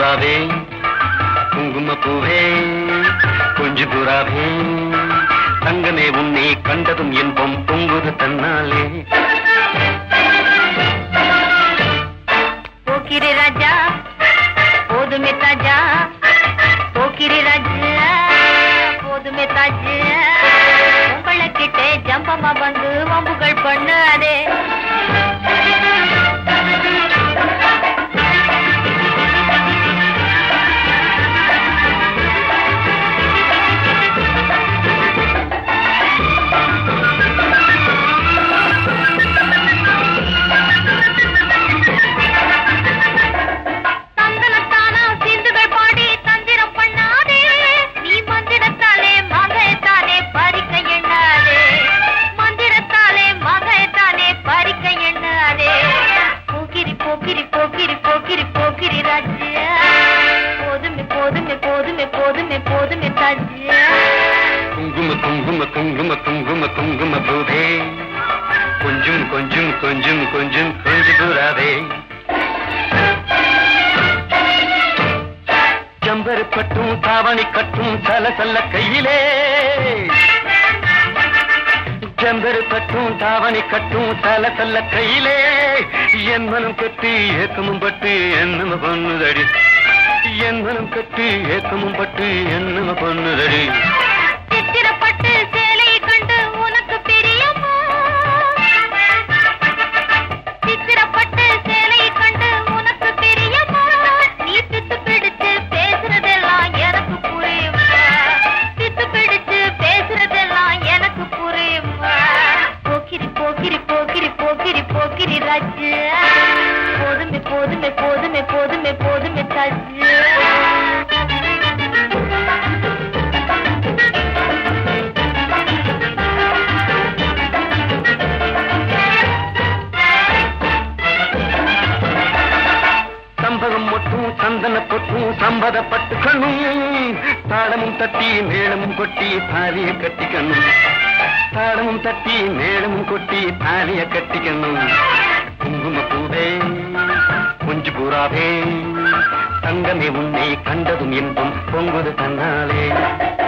புறாவே குங்கும பூவே கொஞ்சு புறாவே தங்கமே உன்னை கண்டதும் இன்பம் பொங்குது தன்னாலே போக்கிரி ராஜா போதுமே தாஜா போக்கிரி ராஜா போதுமே தாஜா உங்களை கிட்டே ஜம்பமா வந்து வம்புகள் பண்ணாதே தந்தனத்தானா சிந்துகள் பாடி தந்திரம் பண்ணாதே நீ மந்திரத்தாலே மகைத்தானே பறிக்க எண்ணாதே மந்திரத்தாலே மகைத்தானே பறிக்க எண்ணாதே போக்கிரி போக்கிரி போக்கிரி போக்கிரி போக்கிரி ராஜ்யா போதுமே போதுமே போதுமே போதுமே போதுமே தாஜ்யா குங்கும குங்கும குங்கும குங்கும குங்கும பூவே கொஞ்சம் கொஞ்சம் கொஞ்சம் கொஞ்சம் கொஞ்சு புறாவே ஜம்பரு கட்டும் தாவணி கட்டும் சல சல்ல கையிலே ஜம்பரு கட்டும் தாவணி கட்டும் சல சல்ல கையிலே என் மனம் கட்டி ஏக்கமும் பட்டு என்னம பண்ணுதடி என் மனம் கட்டி ஏக்கமும் பட்டு என்னம பண்ணுதடி சித்திரப்பட்டு சேலையை கண்டு உனக்கு பிரியமா சித்திரப்பட்டு சேலையை கண்டு உனக்கு பிரியமா நீ பித்து பிடிச்சு பேசுறதெல்லாம் எனக்கு புரியுமா பித்து பிடிச்சு பேசுறதெல்லாம் எனக்கு புரியுமா போக்கிரி போக்கிரி போக்கிரி போக்கிரி போக்கிரி ராஜு போதுமே போதுமே போதுமே போதுமே போதுமே தாஜு சம்பகம் மொட்டும் சந்தன பொட்டும் சம்பதப்பட்டு கண்ணும் தாளமும் தட்டி மேளமும் கொட்டி தாலிய கட்டிக்கணும் தாளமும் தட்டி மேளமும் கொட்டி தாலிய கட்டிக்கணும் குங்கும பூவே கொஞ்சு புறாவே தங்கமே உன்னை கண்டதும் இன்பம் பொங்குது தன்னாலே